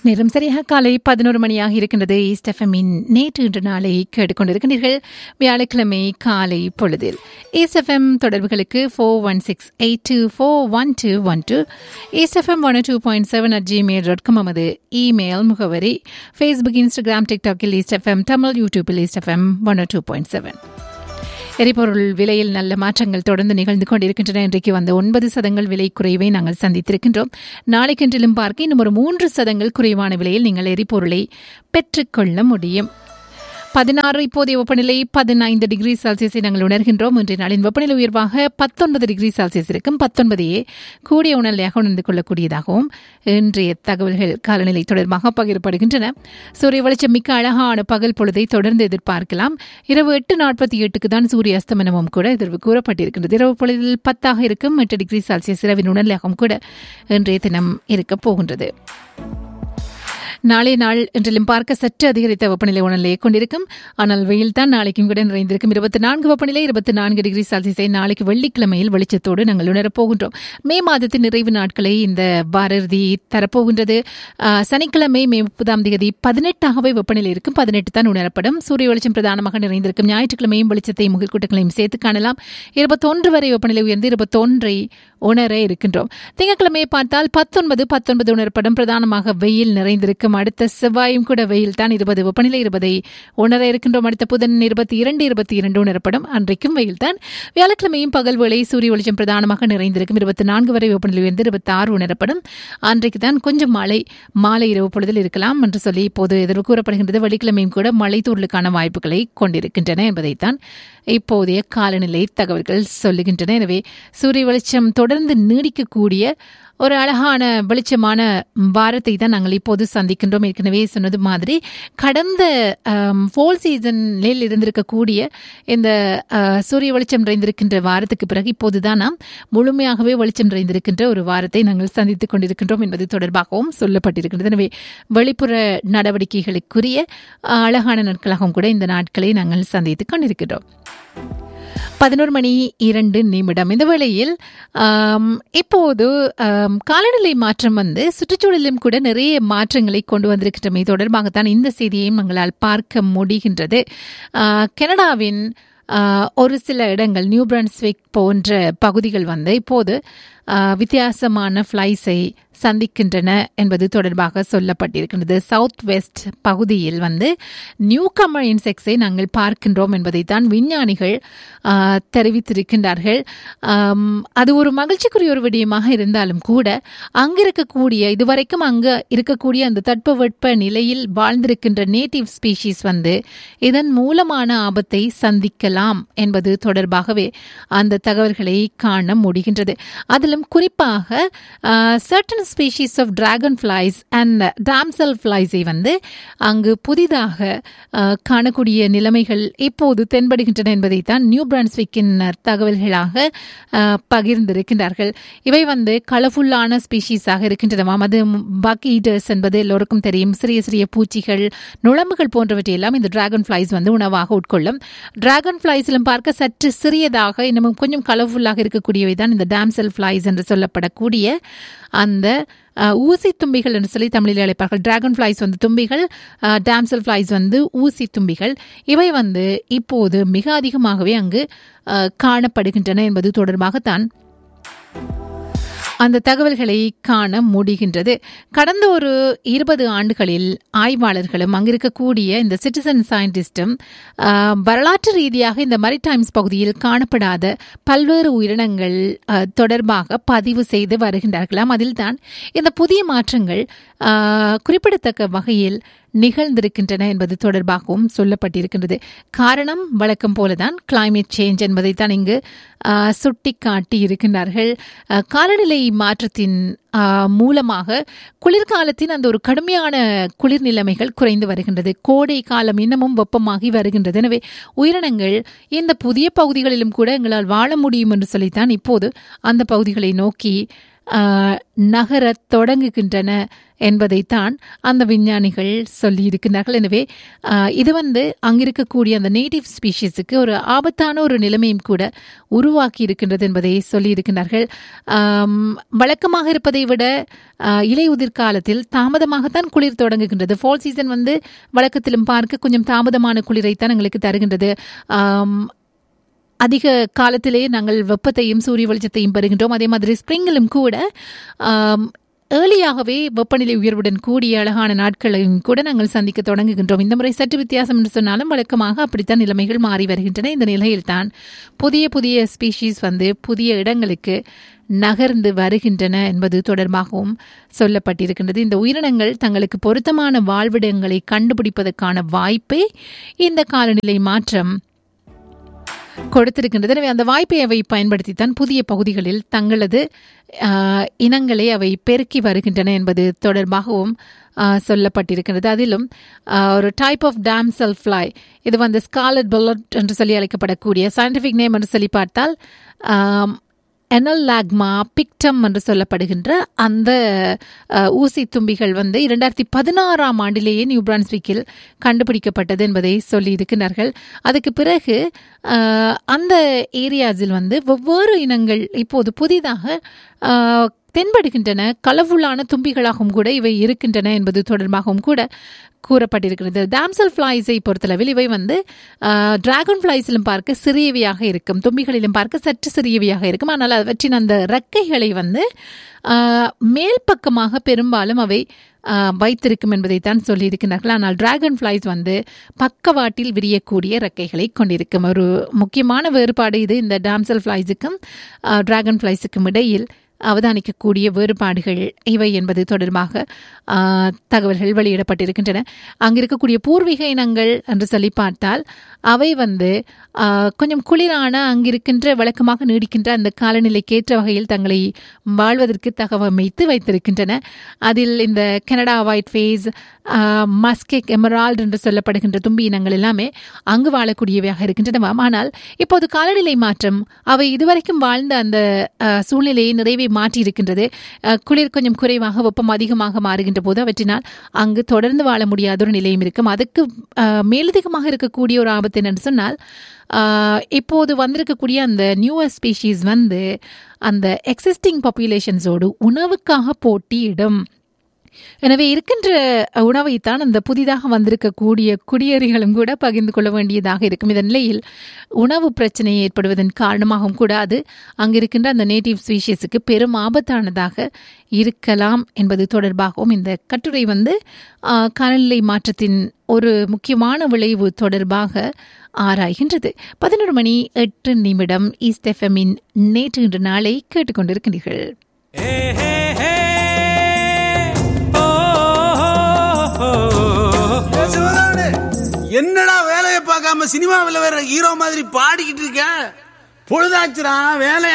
நேரம் சரியாக காலை பதினோரு மணியாக இருக்கின்றது ஈஸ்ட் எஃப்எம்மின் நேற்று இன்று நாளை கேட்டுக்கொண்டிருக்கின்றீர்கள் வியாழக்கிழமை காலை பொழுதில் ஈஸ்ட் எஃப்எம் தொடர்புகளுக்கு four one six eight two four one two one two East FM one two point seven at Gmail dot com நமது இமெயில் முகவரி ஃபேஸ்புக் இன்ஸ்டாகிராம் டிக்டாக்கில் ஈஸ்ட் எஃப்எம் தமிழ் யூடியூபில் East FM one two point seven எரிபொருள் விலையில் நல்ல மாற்றங்கள் தொடர்ந்து நிகழ்ந்து கொண்டிருக்கின்றன இன்றைக்கு வந்த ஒன்பது சதங்கள் விலை குறைவை நாங்கள் சந்தித்திருக்கின்றோம் நாளைக்கென்றிலும் பார்க்க இன்னும் ஒரு மூன்று சதங்கள் குறைவான விலையில் நீங்கள் எரிபொருளை பெற்றுக்கொள்ள முடியும் பதினாறு இப்போதைய வெப்பநிலை பதினைந்து டிகிரி செல்சியஸை நாங்கள் உணர்கின்றோம் இன்றைய நாளின் வெப்பநிலை உயர்வாக பத்தொன்பது டிகிரி செல்சியஸ் இருக்கும் பத்தொன்பதையே கூடிய உணர்நிலையாக உணர்ந்து கொள்ளக்கூடியதாகவும் இன்றைய தகவல்கள் காலநிலை தொடர்பாக பகிரப்படுகின்றன சூரிய வெளிச்சம் மிக்க அழகான பகல் பொழுதை தொடர்ந்து எதிர்பார்க்கலாம் இரவு எட்டு நாற்பத்தி எட்டுக்கு தான் சூரிய அஸ்தமனமும் கூட எதிர்வு கூறப்பட்டிருக்கின்றது இரவு பொழுதில் பத்தாக இருக்கும் எட்டு டிகிரி செல்சியஸ் இரவின் உணர்நிலையாகவும் கூட இன்றைய தினம் இருக்கப் போகின்றது நாளை நாள் என்றிலும் பார்க்க சற்று அதிகரித்த வெப்பநிலை உணர்நிலையை கொண்டிருக்கும் ஆனால் வெயில் தான் நாளைக்கும் கூட நிறைந்திருக்கும் இருபத்தி நான்கு வெப்பநிலை இருபத்தி நான்கு டிகிரி செல்சியஸை நாளைக்கு வெள்ளிக்கிழமையில் வெளிச்சத்தோடு நாங்கள் உணரப் போகின்றோம் மே மாதத்தின் நிறைவு நாட்களை இந்த வார இறுதி தரப்போகின்றது சனிக்கிழமை மே முப்பதாம் தேதி பதினெட்டாகவே வெப்பநிலை இருக்கும் பதினெட்டு தான் உணரப்படும் சூரிய வெளிச்சம் பிரதானமாக நிறைந்திருக்கும் ஞாயிற்றுக்கிழமையும் வெளிச்சத்தையும் முகில்கூட்டங்களையும் சேர்த்து காணலாம் இருபத்தொன்று வரை வெப்பநிலை உயர்ந்து இருபத்தொன்றை உணர இருக்கின்றோம் திங்கட்கிழமையை பார்த்தால் பத்தொன்பது பத்தொன்பது உணரப்படும் பிரதானமாக வெயில் நிறைந்திருக்கும் அடுத்த செவ்வாயும் கூட வெயில் தான் இருபது வெப்பநிலை இருபதை உணர இருக்கின்றோம் அடுத்த புதன் இருபத்தி இரண்டு இருபத்தி இரண்டு உணரப்படும் அன்றைக்கும் வெயில் தான் வியாழக்கிழமையும் பகல் வேளை சூரிய வெளிச்சம் பிரதானமாக நிறைந்திருக்கும் இருபத்தி நான்கு வரை வெப்பநிலை உயர்ந்து இருபத்தி ஆறு உணரப்படும் அன்றைக்கு தான் கொஞ்சம் மழை மாலை இரவு பொழுதில் இருக்கலாம் என்று சொல்லி இப்போது எதிர்வு கூறப்படுகின்றது வெள்ளிக்கிழமையும் கூட மழை தூரலுக்கான வாய்ப்புகளை கொண்டிருக்கின்றன என்பதைத்தான் இப்போதைய காலநிலை தகவல்கள் சொல்லுகின்றன எனவே சூரிய வெளிச்சம் தொடர்ந்து நீடிக்கக்கூடிய ஒரு அழகான வெளிச்சமான வாரத்தை தான் நாங்கள் இப்போது சந்திக்கின்றோம் ஏற்கனவே சொன்னது மாதிரி கடந்த ஃபோல் சீசனில் இருந்திருக்கக்கூடிய இந்த சூரிய வெளிச்சம் நிறைந்திருக்கின்ற வாரத்துக்கு பிறகு இப்போதுதான் நாம் முழுமையாகவே வெளிச்சம் நிறைந்திருக்கின்ற ஒரு வாரத்தை நாங்கள் சந்தித்துக் கொண்டிருக்கின்றோம் என்பது தொடர்பாகவும் சொல்லப்பட்டிருக்கின்றது எனவே வெளிப்புற நடவடிக்கைகளுக்குரிய அழகான நாட்களாகவும் கூட இந்த நாட்களை நாங்கள் சந்தித்துக் கொண்டிருக்கின்றோம் பதினோரு மணி இரண்டு நிமிடம் இந்த வேளையில் இப்போது காலநிலை மாற்றம் வந்து சுற்றுச்சூழலிலும் கூட நிறைய மாற்றங்களை கொண்டு வந்திருக்கின்றமை தொடர்பாகத்தான் இந்த செய்தியையும் எங்களால் பார்க்க முடிகின்றது கனடாவின் ஒரு சில இடங்கள் நியூ பிரன்ஸ்விக் போன்ற பகுதிகள் வந்து இப்போது வித்தியாசமான ஃப்ளைஸை சந்திக்கின்றன என்பது தொடர்பாக சொல்லப்பட்டிருக்கின்றது சவுத் வெஸ்ட் பகுதியில் வந்து நியூ கமர் இன்செக்ட்ஸை நாங்கள் பார்க்கின்றோம் என்பதை தான் விஞ்ஞானிகள் தெரிவித்திருக்கின்றார்கள் அது ஒரு மகிழ்ச்சிக்குரிய ஒரு விடயமாக இருந்தாலும் கூட அங்கு இருக்கக்கூடிய இதுவரைக்கும் அங்கு இருக்கக்கூடிய அந்த தட்பவெட்ப நிலையில் வாழ்ந்திருக்கின்ற நேட்டிவ் ஸ்பீஷீஸ் வந்து இதன் மூலமான ஆபத்தை சந்திக்கலாம் என்பது தொடர்பாகவே அந்த தகவல்களை காண முடிகின்றது அதிலும் குறிப்பாக certain species of dragonflies and damsel ஃப்ளைஸை வந்து அங்கு புதிதாக காணக்கூடிய நிலைமைகள் இப்போது தென்படுகின்றன என்பதைத்தான் நியூ பிரான்ஸ்விக்கின் தகவல்களாக பகிர்ந்திருக்கின்றார்கள் இவை வந்து கலர்ஃபுல்லான ஸ்பீஷீஸாக இருக்கின்றனவாம் அது பக் ஈட்டர்ஸ் என்பது எல்லோருக்கும் தெரியும் சிறிய சிறிய பூச்சிகள் நுழம்புகள் போன்றவற்றை எல்லாம் இந்த டிராகன் ஃப்ளைஸ் வந்து உணவாக உட்கொள்ளும் டிராகன் ஃப்ளைஸிலும் பார்க்க சற்று சிறியதாக இன்னமும் கொஞ்சம் கலர்ஃபுல்லாக இருக்கக்கூடியவை தான் இந்த டாம்சல் ஃப்ளைஸ் என்று சொல்லப்படக்கூடிய அந்த ஊசி தும்பிகள் என்று சொல்லி தமிழில் அழைப்பார்கள் டிராகன் ஃப்ளைஸ் வந்து தும்பிகள் டாம்சல் ஃப்ளைஸ் வந்து ஊசி தும்பிகள் இவை வந்து இப்போது மிக அதிகமாகவே அங்கு காணப்படுகின்றன என்பது தொடர்பாகத்தான் அந்த தகவல்களை காண முடிகின்றது கடந்த ஒரு இருபது ஆண்டுகளில் ஆய்வாளர்களும் அங்கிருக்கக்கூடிய இந்த சிட்டிசன் சயின்டிஸ்டும் வரலாற்று ரீதியாக இந்த மரிடைம்ஸ் பகுதியில் காணப்படாத பல்வேறு உயிரினங்கள் தொடர்பாக பதிவு செய்து வருகின்றார்களாம் அதில் தான் இந்த புதிய மாற்றங்கள் குறிப்பிடத்தக்க வகையில் நிகழ்ந்திருக்கின்றன என்பது தொடர்பாகவும் சொல்லப்பட்டிருக்கின்றது காரணம் வழக்கம் போலதான் கிளைமேட் சேஞ்ச் என்பதைத்தான் இங்கு சுட்டிக்காட்டி இருக்கின்றார்கள் காலநிலை மாற்றத்தின் மூலமாக குளிர்காலத்தின் அந்த ஒரு கடுமையான குளிர் நிலைமைகள் குறைந்து வருகின்றது கோடை காலம் இன்னமும் வெப்பமாகி வருகின்றது எனவே உயிரினங்கள் இந்த புதிய பகுதிகளிலும் கூட எங்களால் வாழ முடியும் என்று சொல்லித்தான் இப்போது அந்த பகுதிகளை நோக்கி ஆஹ், நகரத் தொடங்குகின்றன என்பதைத்தான் அந்த விஞ்ஞானிகள் சொல்லியிருக்கிறார்கள் எனவே ஆஹ், இது வந்து அங்கிருக்கக்கூடிய அந்த நேட்டிவ் ஸ்பீஷீஸுக்கு ஒரு ஆபத்தான ஒரு நிலைமையும் கூட உருவாக்கி இருக்கின்றது என்பதை சொல்லியிருக்கிறார்கள் ஆம், வழக்கமாக இருப்பதை விட ஆஹ், இலை உதிர் காலத்தில் தாமதமாகத்தான் குளிர் தொடங்குகின்றது ஃபால் சீசன் வந்து வழக்கத்திலும் பார்க்க கொஞ்சம் தாமதமான குளிரைத்தான் எங்களுக்கு தருகின்றது ஆம், அதிக காலத்திலே நாங்கள் வெப்பத்தையும் சூரிய வெளிச்சத்தையும் பெறுகின்றோம் அதே மாதிரி ஸ்ப்ரிங்கிலும் கூட ஆம், ஏர்லியாகவே வெப்பநிலை உயர்வுடன் கூடிய அழகான நாட்களையும் கூட நாங்கள் சந்திக்க தொடங்குகின்றோம் இந்த முறை சற்று வித்தியாசம் என்று சொன்னாலும் வழக்கமாக அப்படித்தான் நிலைமைகள் மாறி வருகின்றன இந்த நிலையில்தான் புதிய புதிய ஸ்பீஷீஸ் வந்து புதிய இடங்களுக்கு நகர்ந்து வருகின்றன என்பது தொடர்பாகவும் சொல்லப்பட்டிருக்கின்றது இந்த உயிரினங்கள் தங்களுக்கு பொருத்தமான வாழ்விடங்களை கண்டுபிடிப்பதற்கான வாய்ப்பை இந்த காலநிலை மாற்றம் கொடுத்திருக்கின்றது எனவே அந்த வாய்ப்பை அவை பயன்படுத்தித்தான் புதிய பகுதிகளில் தங்களது ஆஹ், இனங்களை அவை பெருக்கி வருகின்றன என்பது தொடர்பாகவும் ஆஹ், சொல்லப்பட்டிருக்கின்றது அதிலும் ஆஹ், ஒரு type of damselfly இது வந்து ஸ்காலட் புல்லட் என்று சொல்லி அழைக்கப்படக்கூடிய சயின்டிஃபிக் நேம் என்று சொல்லி பார்த்தால் ஆம், எனல் லாக்மா பிக்டம் என்று சொல்லப்படுகின்ற அந்த அஹ், ஊசி தும்பிகள் வந்து இரண்டாயிரத்தி பதினாறாம் ஆண்டிலேயே நியூ பிரான்ஸ்விக்கில் கண்டுபிடிக்கப்பட்டது என்பதை சொல்லியிருக்கிறார்கள் அதுக்கு பிறகு அஹ், அந்த ஏரியாஸில் வந்து வெவ்வேறு இனங்கள் இப்போது புதிதாக அஹ், தென்படுகின்றன கலவுலான தும்பிகளாகவும் கூட இவை இருக்கின்றன என்பது தொடர்பாகவும் கூட கூறப்பட்டிருக்கிறது டாம்சல் ஃப்ளைஸை பொறுத்தளவில் இவை வந்து டிராகன் ஃப்ளைஸிலும் பார்க்க சிறியவையாக இருக்கும் தும்பிகளிலும் பார்க்க சற்று சிறியவையாக இருக்கும் ஆனால் அவற்றின் அந்த ரெக்கைகளை வந்து ஆஹ், மேல் பக்கமாக பெரும்பாலும் அவை ஆஹ், வைத்திருக்கும் என்பதைத்தான் சொல்லியிருக்கிறார்கள் ஆனால் டிராகன் ஃப்ளைஸ் வந்து பக்கவாட்டில் விரியக்கூடிய ரெக்கைகளை கொண்டிருக்கும் ஒரு முக்கியமான வேறுபாடு இது இந்த டாம்சல் ஃப்ளைஸுக்கும் டிராகன் ஃப்ளைஸுக்கும் இடையில் அவதானிக்கக்கூடிய வேறுபாடுகள் இவை என்பது தொடர்பாக ஆ, தகவல்கள் வெளியிடப்பட்டிருக்கின்றன அங்கு இருக்கக்கூடிய பூர்வீக இனங்கள் என்று சொல்லி பார்த்தால் அவை வந்து ஆ, கொஞ்சம் குளிரான அங்கிருக்கின்ற வழக்கமாக நீடிக்கின்ற அந்த காலநிலைக்கேற்ற வகையில் தங்களை வாழ்வதற்கு தகவமைத்து வைத்திருக்கின்றன அதில் இந்த Canada white face muskeg emerald என்று சொல்லப்படுகின்ற தும்பி இனங்கள் எல்லாமே அங்கு வாழக்கூடியவையாக இருக்கின்றன ஆனால் இப்போது காலநிலை மாற்றம் அவை இதுவரைக்கும் வாழ்ந்த அந்த அஹ், சூழ்நிலையை நிறைவே மாற்றி இருக்கின்றது அஹ், குளிர் கொஞ்சம் குறைவாக வெப்பம் அதிகமாக மாறுகின்ற போது அவற்றினால் அங்கு தொடர்ந்து வாழ முடியாத ஒரு நிலையும் இருக்கும் அதுக்கு அஹ், மேலதிகமாக இருக்கக்கூடிய ஒரு ஆபத்து என்னன்னு சொன்னால் அஹ், இப்போது வந்திருக்கக்கூடிய அந்த நியூவர் ஸ்பீஷீஸ் வந்து அந்த எக்ஸிஸ்டிங் பாப்புலேஷன்ஸோடு உணவுக்காக போட்டியிடும் எனவே இருக்கின்ற உணவைத்தான் அந்த புதிதாக வந்திருக்கக்கூடிய குடியேறிகளும் கூட பகிர்ந்து கொள்ள வேண்டியதாக இருக்கும் இந்த நிலையில் உணவு பிரச்சனை ஏற்படுவதன் காரணமாகவும் கூட அது அங்கிருக்கின்ற அந்த நேட்டிவ் ஸ்பீஷீஸுக்கு பெரும் ஆபத்தானதாக இருக்கலாம் என்பது தொடர்பாகவும் இந்த கட்டுரை வந்து ஆ, காலநிலை மாற்றத்தின் ஒரு முக்கியமான விளைவு தொடர்பாக ஆராய்கின்றது பதினொரு மணி எட்டு நிமிடம் ஈஸ்ட் எஃப்எம்மின் நேற்று இன்று நாளை கேட்டுக்கொண்டிருக்கின்றீர்கள் ஹே ஹே ஹே ஓ ஓ ஏ சிவகாமி, என்னடா வேலையை பார்க்காம சினிமாவில் வேற ஹீரோ மாதிரி பாடிக்கிட்டு இருக்க பொழுதாச்சுடா வேலை